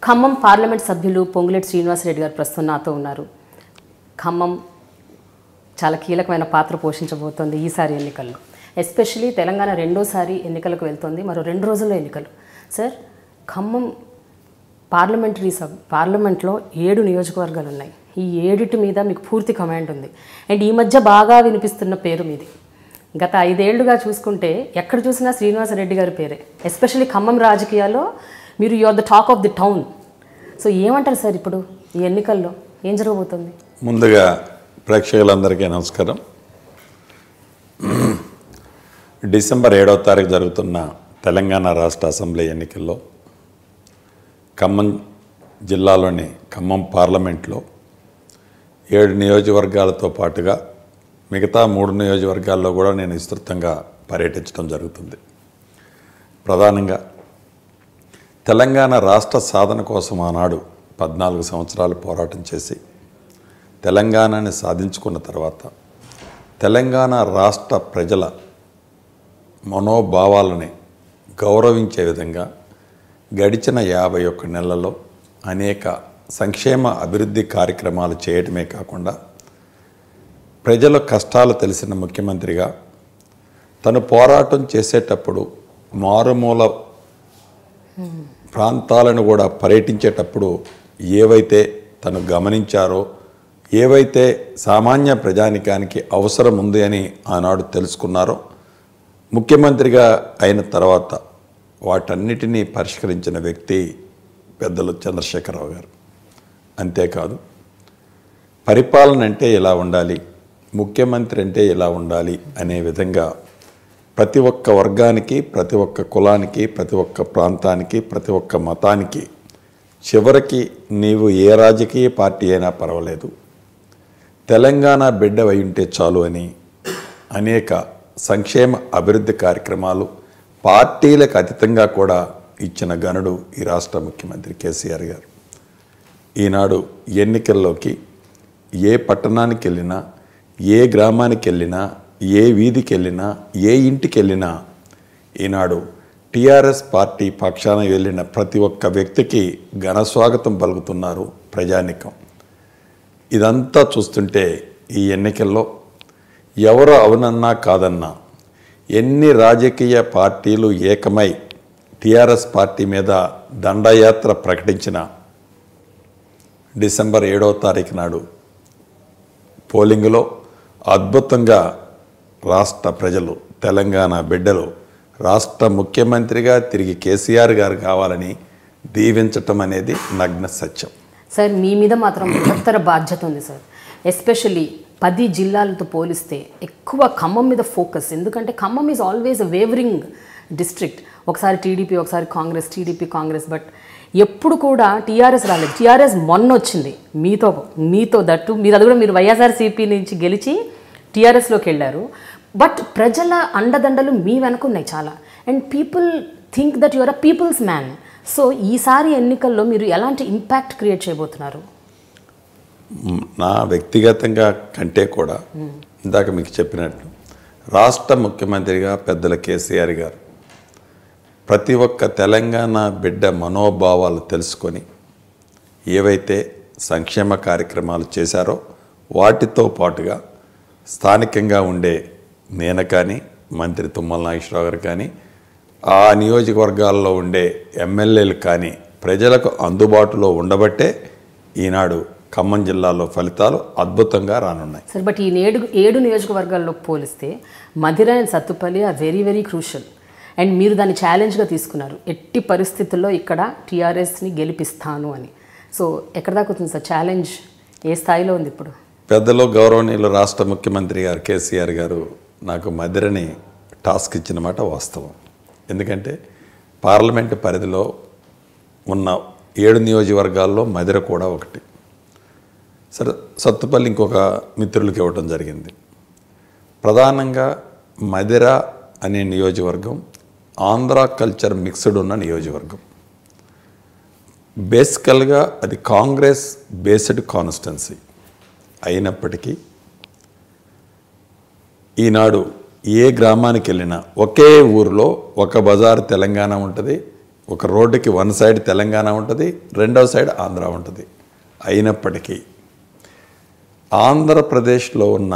Khammam parliament సభ్యులు పొంగులేటి శ్రీనివాసరెడ్డి గారు ప్రస్తుతం నాతో ఉన్నారు ఖమ్మం చాలా కీలకమైన పాత్ర పోషించబోతోంది ఈసారి ఎన్నికల్లో ఎస్పెషలీ తెలంగాణ రెండోసారి ఎన్నికలకు వెళ్తోంది మరో రెండు రోజుల్లో ఎన్నికలు సార్ ఖమ్మం పార్లమెంటరీ సబ్ పార్లమెంట్లో ఏడు నియోజకవర్గాలు ఉన్నాయి ఈ ఏడిటి మీద మీకు పూర్తి కమాండ్ ఉంది అండ్ ఈ మధ్య బాగా వినిపిస్తున్న పేరు మీది గత ఐదేళ్లుగా చూసుకుంటే ఎక్కడ చూసినా శ్రీనివాసరెడ్డి గారి పేరే ఎస్పెషల్లీ ఖమ్మం రాజకీయాల్లో మీరు you are the talk of the town so ఏమంటారు సార్ ఇప్పుడు ఈ ఎన్నికల్లో ఏం జరగబోతుంది ముందుగా ప్రేక్షకులందరికీ నమస్కారం డిసెంబర్ ఏడవ తారీఖు జరుగుతున్న తెలంగాణ రాష్ట్ర అసెంబ్లీ ఎన్నికల్లో ఖమ్మం జిల్లాలోని ఖమ్మం పార్లమెంట్లో ఏడు నియోజకవర్గాలతో పాటుగా మిగతా మూడు నియోజకవర్గాల్లో కూడా నేను విస్తృతంగా పర్యటించడం జరుగుతుంది ప్రధానంగా తెలంగాణ రాష్ట్ర సాధన కోసం ఆనాడు పద్నాలుగు సంవత్సరాలు పోరాటం చేసి తెలంగాణని సాధించుకున్న తర్వాత తెలంగాణ రాష్ట్ర ప్రజల మనోభావాలని గౌరవించే విధంగా గడిచిన యాభై ఒక్క నెలల్లో అనేక సంక్షేమ అభివృద్ధి కార్యక్రమాలు చేయటమే కాకుండా ప్రజల కష్టాలు తెలిసిన ముఖ్యమంత్రిగా తను పోరాటం చేసేటప్పుడు మారుమూల ప్రాంతాలను కూడా పర్యటించేటప్పుడు ఏవైతే తను గమనించారో ఏవైతే సామాన్య ప్రజానికానికి అవసరం ఉంది అని ఆనాడు తెలుసుకున్నారో ముఖ్యమంత్రిగా అయిన తర్వాత వాటన్నిటినీ పరిష్కరించిన వ్యక్తి పెద్దలు చంద్రశేఖరరావు గారు అంతేకాదు పరిపాలన అంటే ఇలా ఉండాలి ముఖ్యమంత్రి అంటే ఇలా ఉండాలి అనే విధంగా ప్రతి ఒక్క వర్గానికి ప్రతి ఒక్క కులానికి ప్రతి ఒక్క ప్రాంతానికి ప్రతి ఒక్క మతానికి చివరికి నీవు ఏ రాజకీయ పార్టీ అయినా పర్వాలేదు తెలంగాణ బిడ్డ అయి ఉంటే చాలు అని అనేక సంక్షేమ అభివృద్ధి కార్యక్రమాలు పార్టీలకు అతీతంగా కూడా ఇచ్చిన గనుడు ఈ రాష్ట్ర ముఖ్యమంత్రి కేసీఆర్ గారు ఈనాడు ఎన్నికల్లోకి ఏ పట్టణానికి వెళ్ళినా ఏ గ్రామానికి వెళ్ళినా ఏ వీధికి వెళ్ళినా ఏ ఇంటికి వెళ్ళినా ఈనాడు టీఆర్ఎస్ పార్టీ పక్షాన వెళ్ళిన ప్రతి ఒక్క వ్యక్తికి ఘన స్వాగతం పలుకుతున్నారు ప్రజానికం ఇదంతా చూస్తుంటే ఈ ఎన్నికల్లో ఎవరు అవునన్నా కాదన్నా ఎన్ని రాజకీయ పార్టీలు ఏకమై టీఆర్ఎస్ పార్టీ మీద దండయాత్ర ప్రకటించిన డిసెంబర్ ఏడవ తారీఖు నాడు పోలింగ్లో అద్భుతంగా రాష్ట్ర ప్రజలు తెలంగాణ బిడ్డలు రాష్ట్ర ముఖ్యమంత్రిగా తిరిగి కేసీఆర్ గారు కావాలని దీవించటం అనేది నగ్న సత్యం సార్ మీ మీద మాత్రం బృహత్తర బాధ్యత ఉంది సార్ ఎస్పెషల్లీ పది జిల్లాలతో పోలిస్తే ఎక్కువ ఖమ్మం మీద ఫోకస్ ఎందుకంటే Khammam is always a wavering district ఒకసారి టీడీపీ ఒకసారి కాంగ్రెస్ టీడీపీ కాంగ్రెస్ బట్ ఎప్పుడు కూడా టీఆర్ఎస్ రాలేదు టీఆర్ఎస్ మొన్న వచ్చింది మీతో మీతో దట్టు మీరు అది కూడా మీరు వైఎస్ఆర్సీపీ నుంచి గెలిచి టీఆర్ఎస్లోకి వెళ్ళారు బట్ ప్రజల అండదండలు మీ వెనక ఉన్నాయి చాలా and people think that your a people's man so ఈసారి ఎన్నికల్లో మీరు ఎలాంటి ఇంపాక్ట్ క్రియేట్ చేయబోతున్నారు మ్, నా వ్యక్తిగతంగా కంటే కూడా ఇందాక మీకు చెప్పినట్టు రాష్ట్ర ముఖ్యమంత్రిగా పెద్దల కేసీఆర్ గారు ప్రతి ఒక్క తెలంగాణ బిడ్డ మనోభావాలు తెలుసుకొని ఏవైతే సంక్షేమ కార్యక్రమాలు చేశారో వాటితో పాటుగా స్థానికంగా ఉండే నేను కానీ మంత్రి తుమ్మల నాగేశ్వరరావు గారు కానీ ఆ నియోజకవర్గాల్లో ఉండే ఎమ్మెల్యేలు కానీ ప్రజలకు అందుబాటులో ఉండబట్టే ఈనాడు ఖమ్మం జిల్లాలో ఫలితాలు అద్భుతంగా రానున్నాయి సరే బట్ ఈ ఏడు ఏడు నియోజకవర్గాల్లో పోలిస్తే Madhira and Sathupalli are very very crucial and మీరు దాన్ని ఛాలెంజ్గా తీసుకున్నారు ఎట్టి పరిస్థితుల్లో ఇక్కడ టీఆర్ఎస్ని గెలిపిస్తాను అని సో ఎక్కడ దాకా వచ్చింది సార్ ఛాలెంజ్ ఏ స్థాయిలో ఉంది ఇప్పుడు పెద్దలు గౌరవనీయులు రాష్ట్ర ముఖ్యమంత్రి గారు కేసీఆర్ గారు నాకు మధిరని టాస్క్ ఇచ్చిన మాట వాస్తవం ఎందుకంటే పార్లమెంటు పరిధిలో ఉన్న ఏడు నియోజకవర్గాల్లో మధిర కూడా ఒకటి సరే సత్తుపల్లి ఇంకొక మిత్రులకి ఇవ్వటం జరిగింది ప్రధానంగా మధిర అనే నియోజకవర్గం ఆంధ్ర కల్చర్ మిక్స్డ్ ఉన్న నియోజకవర్గం బేసికల్గా అది కాంగ్రెస్ బేస్డ్ కాన్స్టెన్సీ అయినప్పటికీ ఈనాడు ఏ గ్రామానికి వెళ్ళినా ఒకే ఊరిలో ఒక బజార్ తెలంగాణ ఉంటుంది ఒక రోడ్డుకి వన్ సైడ్ తెలంగాణ ఉంటుంది రెండవ సైడ్ ఆంధ్ర ఉంటుంది అయినప్పటికీ ఆంధ్రప్రదేశ్లో ఉన్న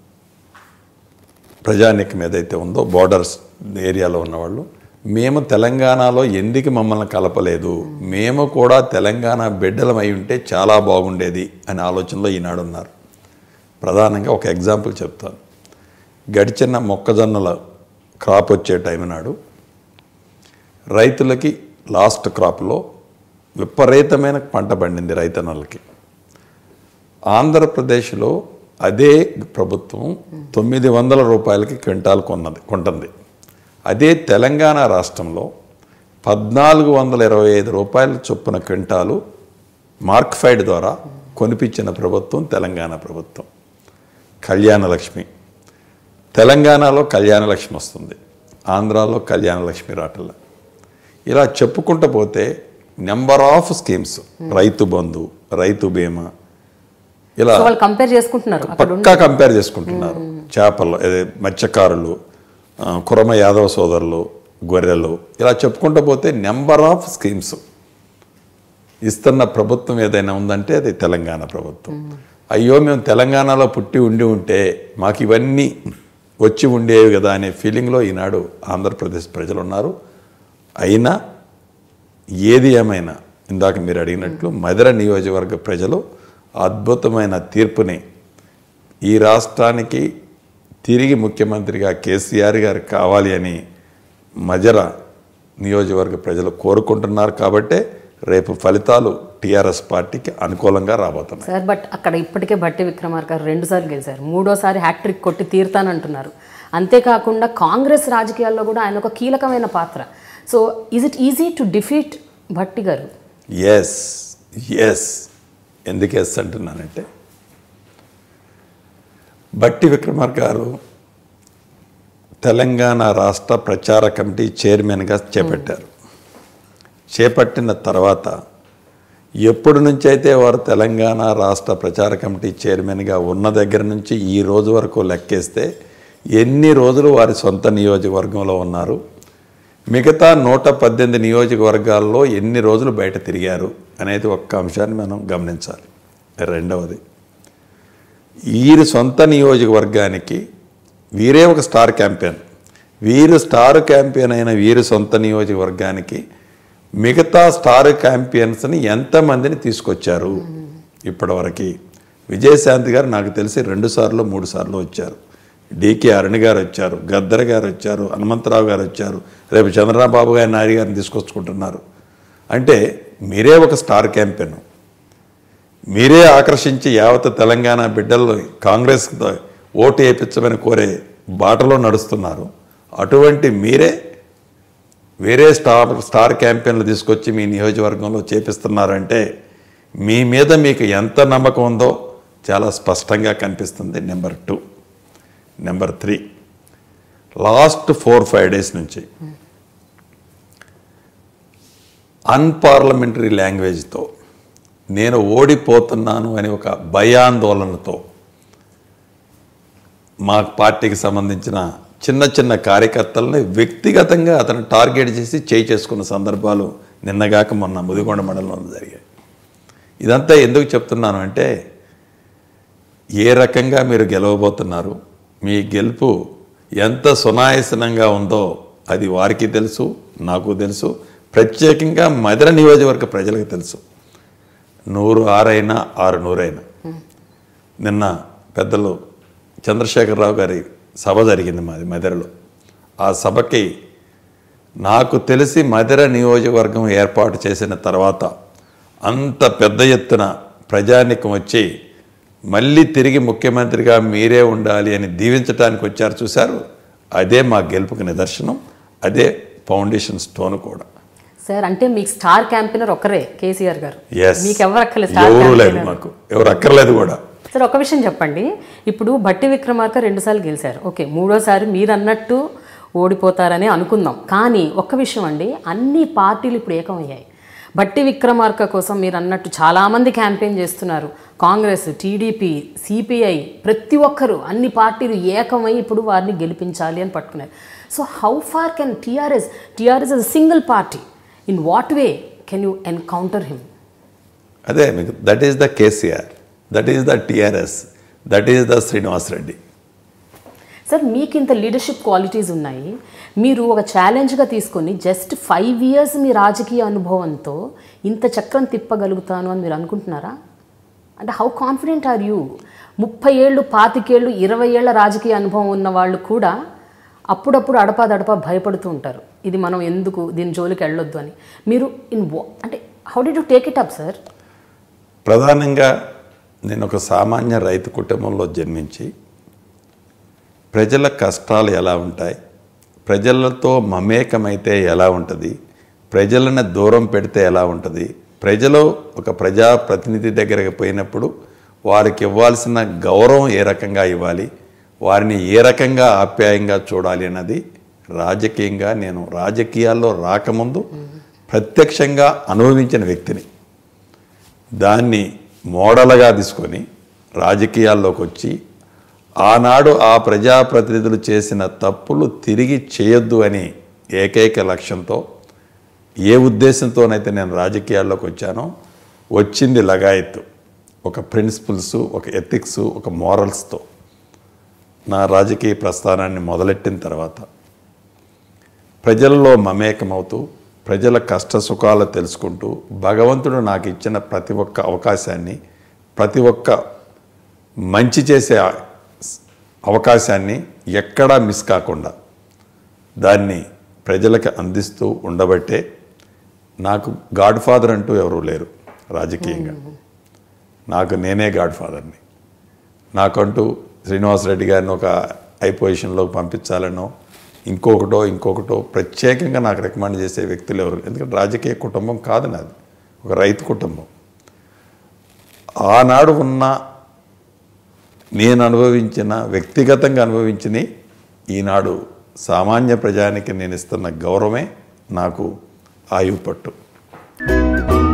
ప్రజానికం ఏదైతే ఉందో బోర్డర్స్ ఏరియాలో ఉన్నవాళ్ళు మేము తెలంగాణలో ఎందుకు మమ్మల్ని కలపలేదు మేము కూడా తెలంగాణ బిడ్డలం అయి ఉంటే చాలా బాగుండేది అనే ఆలోచనలో ఈనాడు ఉన్నారు ప్రధానంగా ఒక ఎగ్జాంపుల్ చెప్తాను గడిచిన మొక్కజొన్నల క్రాప్ వచ్చే టైం నాడు రైతులకి లాస్ట్ క్రాప్లో విపరీతమైన పంట పండింది రైతన్నలకి ఆంధ్రప్రదేశ్లో అదే ప్రభుత్వం తొమ్మిది వందల రూపాయలకి క్వింటాల్ కొన్నది కొంటుంది అదే తెలంగాణ రాష్ట్రంలో పద్నాలుగు వందల ఇరవై ఐదు రూపాయల చొప్పున క్వింటాలు మార్క్ఫైడ్ ద్వారా కొనిపించిన ప్రభుత్వం తెలంగాణ ప్రభుత్వం కళ్యాణలక్ష్మి తెలంగాణలో కళ్యాణలక్ష్మి వస్తుంది ఆంధ్రాలో కళ్యాణలక్ష్మి రాటల్లా ఇలా చెప్పుకుంటూ పోతే నెంబర్ ఆఫ్ స్కీమ్స్ రైతు బంధు రైతు బీమా ఇలా సో వాళ్ళు కంపేర్ చేసుకుంటున్నారు అక్కడ పక్కా కంపేర్ చేసుకుంటున్నారు చేపలు అదే మత్స్యకారులు ఆ, కురమ యాదవ సోదరులు గొర్రెలు ఇలా చెప్పుకుంటూ పోతే నెంబర్ ఆఫ్ స్కీమ్స్ ఇస్తున్న ప్రభుత్వం ఏదైనా ఉందంటే అది తెలంగాణ ప్రభుత్వం అయ్యో మేము తెలంగాణలో పుట్టి ఉండి ఉంటే మాకు ఇవన్నీ వచ్చి ఉండేవి కదా అనే ఫీలింగ్లో ఈనాడు ఆంధ్రప్రదేశ్ ప్రజలు ఉన్నారు అయినా ఏది ఏమైనా ఇందాక మీరు అడిగినట్లు మధుర నియోజకవర్గ ప్రజలు అద్భుతమైన తీర్పుని ఈ రాష్ట్రానికి తిరిగి ముఖ్యమంత్రిగా కేసీఆర్ గారు కావాలి అని మజర నియోజకవర్గ ప్రజలు కోరుకుంటున్నారు కాబట్టే రేపు ఫలితాలు టీఆర్ఎస్ పార్టీకి అనుకూలంగా రాబోతున్నాయి సార్ బట్ అక్కడ ఇప్పటికే బట్టి విక్రమార్క గారు రెండుసార్లు గెలిచారు మూడోసారి హ్యాట్రిక్ కొట్టి తీరుతానంటున్నారు అంతేకాకుండా కాంగ్రెస్ రాజకీయాల్లో కూడా ఆయన ఒక కీలకమైన పాత్ర so is it easy to defeat Bhatti గారు ఎస్ ఎస్ ఎందుకు ఎస్ అంటున్నానంటే బట్టి విక్రమార్క గారు తెలంగాణ రాష్ట్ర ప్రచార కమిటీ చైర్మన్గా చేపట్టారు చేపట్టిన తర్వాత ఎప్పటి నుంచి అయితే వారు తెలంగాణ రాష్ట్ర ప్రచార కమిటీ చైర్మన్గా ఉన్న దగ్గర నుంచి ఈ రోజు వరకు లెక్కేస్తే ఎన్ని రోజులు వారి సొంత నియోజకవర్గంలో ఉన్నారు మిగతా నూట పద్దెనిమిది నియోజకవర్గాల్లో ఎన్ని రోజులు బయట తిరిగారు అనేది ఒక్క అంశాన్ని మనం గమనించాలి రెండవది వీరి సొంత నియోజకవర్గానికి వీరే ఒక స్టార్ క్యాంపెయిన్ వీరు స్టార్ క్యాంపెయిన్ అయిన వీరి సొంత నియోజకవర్గానికి మిగతా స్టార్ క్యాంపెయిన్స్ని ఎంతమందిని తీసుకొచ్చారు ఇప్పటివరకు విజయశాంతి గారు నాకు తెలిసి రెండు సార్లు మూడు సార్లు వచ్చారు డికే అరుణ్ గారు వచ్చారు గద్దర్ గారు వచ్చారు హనుమంతరావు గారు వచ్చారు రేపు చంద్రబాబు గారి నాయుడు గారిని తీసుకొచ్చుకుంటున్నారు అంటే మీరే ఒక స్టార్ క్యాంపెయిన్ మీరే ఆకర్షించి యావత్ తెలంగాణ బిడ్డలు కాంగ్రెస్ ఓటు వేయించమని కోరే బాటలో నడుస్తున్నారు అటువంటి మీరే వేరే స్టార్ స్టార్ క్యాంపెయిన్లు తీసుకొచ్చి మీ నియోజకవర్గంలో చేపిస్తున్నారంటే మీ మీద మీకు ఎంత నమ్మకం ఉందో చాలా స్పష్టంగా కనిపిస్తుంది number two number three last four five days నుంచి అన్పార్లమెంటరీ లాంగ్వేజ్తో నేను ఓడిపోతున్నాను అనే ఒక భయాందోళనతో మా పార్టీకి సంబంధించిన చిన్న చిన్న కార్యకర్తలని వ్యక్తిగతంగా అతను టార్గెట్ చేసి చేయి చేసుకున్న సందర్భాలు నిన్నగాక మొన్న ముదిగొండ మండలంలో జరిగాయి ఇదంతా ఎందుకు చెప్తున్నాను అంటే ఏ రకంగా మీరు గెలవబోతున్నారు మీ గెలుపు ఎంత సునాయసనంగా ఉందో అది వారికి తెలుసు నాకు తెలుసు ప్రత్యేకంగా మధుర నియోజకవర్గ ప్రజలకు తెలుసు నూరు ఆరైనా ఆరు నూరైనా నిన్న పెద్దలు చంద్రశేఖరరావు గారి సభ జరిగింది మాది మధురలో ఆ సభకి నాకు తెలిసి మధుర నియోజకవర్గం ఏర్పాటు చేసిన తర్వాత అంత పెద్ద ఎత్తున ప్రజానికం వచ్చి మళ్ళీ తిరిగి ముఖ్యమంత్రిగా మీరే ఉండాలి అని దీవించడానికి వచ్చారు చూశారు అదే మా గెలుపుకి నిదర్శనం అదే ఫౌండేషన్ స్టోన్ కూడా సార్ అంటే మీకు స్టార్ క్యాంపెయినర్ ఒక్కరే కేసీఆర్ గారు ఎస్ మీకు ఎవరు అక్కర్లేదు స్టార్ ఎవరు లేదు క్యాంపెయినర్ మాకు ఎవరు అక్కర్లేదు కూడా సార్ ఒక విషయం చెప్పండి ఇప్పుడు భట్టి విక్రమార్క రెండుసార్లు గెలిచారు ఓకే మూడోసారి మీరు అన్నట్టు ఓడిపోతారని అనుకుందాం కానీ ఒక్క విషయం అండి అన్ని పార్టీలు ఇప్పుడు ఏకమయ్యాయి భట్టి విక్రమార్క కోసం మీరు అన్నట్టు చాలామంది క్యాంపెయిన్ చేస్తున్నారు కాంగ్రెస్ టీడీపీ సిపిఐ ప్రతి ఒక్కరు అన్ని పార్టీలు ఏకమై ఇప్పుడు వారిని గెలిపించాలి అని పట్టుకున్నారు so how far can TRS TRS is single party in what way can you encounter him అదే మీకు that is the KCR that is the TRS that is the Srinivas Reddy sir మీకు ఇంత లీడర్షిప్ క్వాలిటీస్ ఉన్నాయి మీరు ఒక ఛాలెంజ్గా తీసుకొని జస్ట్ ఫైవ్ ఇయర్స్ మీ రాజకీయ అనుభవంతో ఇంత చక్రం తిప్పగలుగుతాను అని మీరు అనుకుంటున్నారా అంటే హౌ కాన్ఫిడెంట్ ఆర్ యూ ముప్పై ఏళ్ళు పాతికేళ్ళు ఇరవై ఏళ్ళ రాజకీయ అనుభవం ఉన్న వాళ్ళు కూడా అప్పుడప్పుడు అడపాదడపా భయపడుతూ ఉంటారు ఇది మనం ఎందుకు దీని జోలికి వెళ్ళొద్దు అని మీరు ఇన్ అంటే how do you take it up sir ప్రధానంగా నేను ఒక సామాన్య రైతు కుటుంబంలో జన్మించి ప్రజల కష్టాలు ఎలా ఉంటాయి ప్రజలతో మమేకమైతే ఎలా ఉంటుంది ప్రజలను దూరం పెడితే ఎలా ఉంటుంది ప్రజలు ఒక ప్రజాప్రతినిధి దగ్గరికి పోయినప్పుడు వారికి ఇవ్వాల్సిన గౌరవం ఏ రకంగా ఇవ్వాలి వారిని ఏ రకంగా ఆప్యాయంగా చూడాలి అన్నది రాజకీయంగా నేను రాజకీయాల్లో రాకముందు ప్రత్యక్షంగా అనుభవించిన వ్యక్తిని దాన్ని మోడల్గా తీసుకొని రాజకీయాల్లోకి వచ్చి ఆనాడు ఆ ప్రజాప్రతినిధులు చేసిన తప్పులు తిరిగి చేయొద్దు అని ఏకైక లక్ష్యంతో ఏ ఉద్దేశంతోనైతే నేను రాజకీయాల్లోకి వచ్చానో వచ్చింది లగాయత్తు ఒక ప్రిన్సిపల్స్ ఒక ఎథిక్స్ ఒక మోరల్స్తో నా రాజకీయ ప్రస్థానాన్ని మొదలెట్టిన తర్వాత ప్రజల్లో మమేకమవుతూ ప్రజల కష్ట సుఖాలు తెలుసుకుంటూ భగవంతుడు నాకు ఇచ్చిన ప్రతి ఒక్క అవకాశాన్ని ప్రతి ఒక్క మంచి చేసే ఆ- అవకాశాన్ని ఎక్కడా మిస్ కాకుండా దాన్ని ప్రజలకు అందిస్తూ ఉండబట్టే నాకు గాడ్ ఫాదర్ అంటూ ఎవరూ లేరు రాజకీయంగా నాకు నేనే గాడ్ ఫాదర్ని నాకంటూ శ్రీనివాసరెడ్డి గారిని ఒక హై పొజిషన్లోకి పంపించాలనో ఇంకొకటో ఇంకొకటో ప్రత్యేకంగా నాకు రికమెండ్ చేసే వ్యక్తులు ఎవరు ఎందుకంటే రాజకీయ కుటుంబం కాదు నాది ఒక రైతు కుటుంబం ఆనాడు ఉన్న నేను అనుభవించిన వ్యక్తిగతంగా అనుభవించిన ఈనాడు సామాన్య ప్రజానికి నేను ఇస్తున్న గౌరవమే నాకు ఆయువు పట్టు